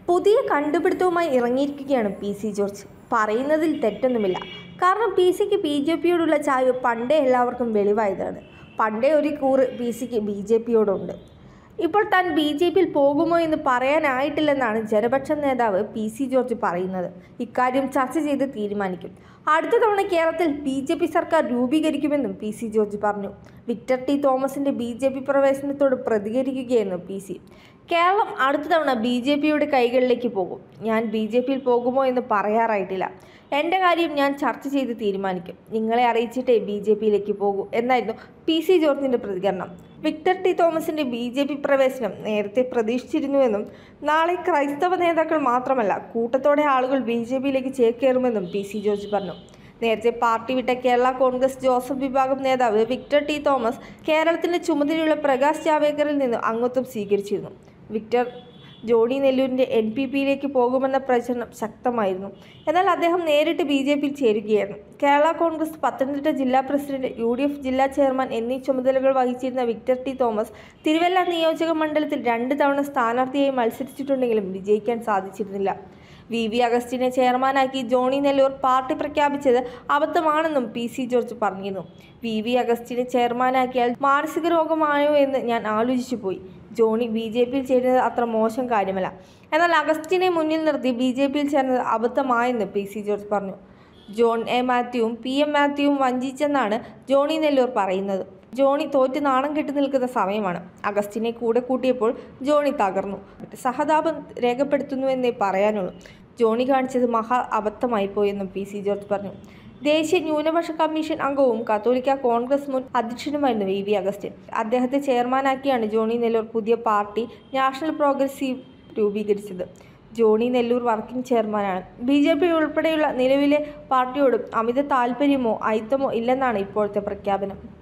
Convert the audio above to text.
പുതിയ കണ്ടുപിടുത്തവുമായി ഇറങ്ങിയിരിക്കുകയാണ് P C George പറയുന്നതിൽ തെറ്റൊന്നുമില്ല കാരണം പി സിക്ക് ബി ജെ പിയോടുള്ള ചായ്വ് പണ്ടേ എല്ലാവർക്കും വെളിവായതാണ് പണ്ടേ ഒരു കൂറ് പി സിക്ക് ബി ജെ പിയോടുണ്ട് ഇപ്പോൾ താൻ ബി ജെ പിയിൽ പോകുമോ എന്ന് പറയാനായിട്ടില്ലെന്നാണ് ജനപക്ഷ നേതാവ് പി സി ജോർജ് പറയുന്നത് ഇക്കാര്യം ചർച്ച ചെയ്ത് തീരുമാനിക്കും അടുത്ത തവണ കേരളത്തിൽ ബി ജെ പി സർക്കാർ രൂപീകരിക്കുമെന്നും പി സി ജോർജ് പറഞ്ഞു വിക്ടർ ടി തോമസിന്റെ ബി ജെ പി പ്രവേശനത്തോട് പ്രതികരിക്കുകയായിരുന്നു പി സി കേരളം അടുത്ത തവണ ബി ജെ പിയുടെ കൈകളിലേക്ക് പോകും ഞാൻ ബി ജെ പിയിൽ പോകുമോ എന്ന് പറയാറായിട്ടില്ല എൻ്റെ കാര്യം ഞാൻ ചർച്ച ചെയ്ത് തീരുമാനിക്കും നിങ്ങളെ അറിയിച്ചിട്ടേ ബി ജെ പിയിലേക്ക് പോകൂ എന്നായിരുന്നു പി സി ജോർജിൻ്റെ പ്രതികരണം വിക്ടർ ടി തോമസിൻ്റെ ബി ജെ പി പ്രവേശനം നേരത്തെ പ്രതീക്ഷിച്ചിരുന്നുവെന്നും നാളെ ക്രൈസ്തവ നേതാക്കൾ മാത്രമല്ല കൂട്ടത്തോടെ ആളുകൾ ബി ജെ പിയിലേക്ക് ചേക്കേറുമെന്നും പി സി ജോർജ് പറഞ്ഞു നേരത്തെ പാർട്ടി വിട്ട കേരള കോൺഗ്രസ് ജോസഫ് വിഭാഗം നേതാവ് വിക്ടർ ടി തോമസ് കേരളത്തിന്റെ ചുമതലയുള്ള പ്രകാശ് ജാവേക്കറിൽ നിന്ന് അംഗത്വം സ്വീകരിച്ചിരുന്നു വിക്ടർ ജോണി നെല്ലൂരിന്റെ എൻ പി പിയിലേക്ക് പോകുമെന്ന പ്രചരണം ശക്തമായിരുന്നു എന്നാൽ അദ്ദേഹം നേരിട്ട് ബി ജെ പിയിൽ ചേരുകയായിരുന്നു കേരള കോൺഗ്രസ് പത്തനംതിട്ട ജില്ലാ പ്രസിഡന്റ് യു ഡി എഫ് ജില്ലാ ചെയർമാൻ എന്നീ ചുമതലകൾ വഹിച്ചിരുന്ന വിക്ടർ ടി തോമസ് തിരുവല്ല നിയോജക മണ്ഡലത്തിൽ രണ്ട് തവണ സ്ഥാനാർത്ഥിയായി മത്സരിച്ചിട്ടുണ്ടെങ്കിലും വിജയിക്കാൻ സാധിച്ചിരുന്നില്ല വി വി അഗസ്റ്റിനെ ചെയർമാനാക്കി ജോണി നെല്ലൂർ പാർട്ടി പ്രഖ്യാപിച്ചത് അബദ്ധമാണെന്നും പി സി ജോർജ് പറഞ്ഞിരുന്നു വി വി അഗസ്റ്റിനെ ചെയർമാനാക്കിയാൽ മാനസിക രോഗമായോ എന്ന് ഞാൻ ആലോചിച്ചു പോയി ജോണി ബി ജെ പിയിൽ ചേരുന്നത് അത്ര മോശം കാര്യമല്ല എന്നാൽ അഗസ്റ്റിനെ മുന്നിൽ നിർത്തി ബി ജെ പിയിൽ ചേർന്നത് അബദ്ധമായെന്ന് പി സി ജോർജ് പറഞ്ഞു ജോൺ എ മാത്യുവും പി എം മാത്യുവും വഞ്ചിച്ചെന്നാണ് ജോണി നെല്ലൂർ പറയുന്നത് ജോണി തോറ്റ് നാണം കെട്ടി നിൽക്കുന്ന സമയമാണ് അഗസ്റ്റിനെ കൂടെ കൂട്ടിയപ്പോൾ ജോണി തകർന്നു സഹതാപം രേഖപ്പെടുത്തുന്നുവെന്നേ പറയാനുള്ളൂ ജോണി കാണിച്ചത് മഹാ അബദ്ധമായിപ്പോയെന്നും പി സി ജോർജ് പറഞ്ഞു ദേശീയ ന്യൂനപക്ഷ കമ്മീഷൻ അംഗവും കത്തോലിക്ക കോൺഗ്രസ് മുൻ അധ്യക്ഷനുമായിരുന്നു വി വി അഗസ്റ്റിൻ അദ്ദേഹത്തെ ചെയർമാനാക്കിയാണ് ജോണി നെല്ലൂർ പുതിയ പാർട്ടി നാഷണൽ പ്രോഗ്രസീവ് രൂപീകരിച്ചത് ജോണി നെല്ലൂർ വർക്കിംഗ് ചെയർമാനാണ് ബി ജെ പി ഉൾപ്പെടെയുള്ള നിലവിലെ പാർട്ടിയോടും അമിത താല്പര്യമോ അയിത്തമോ ഇല്ലെന്നാണ് ഇപ്പോഴത്തെ പ്രഖ്യാപനം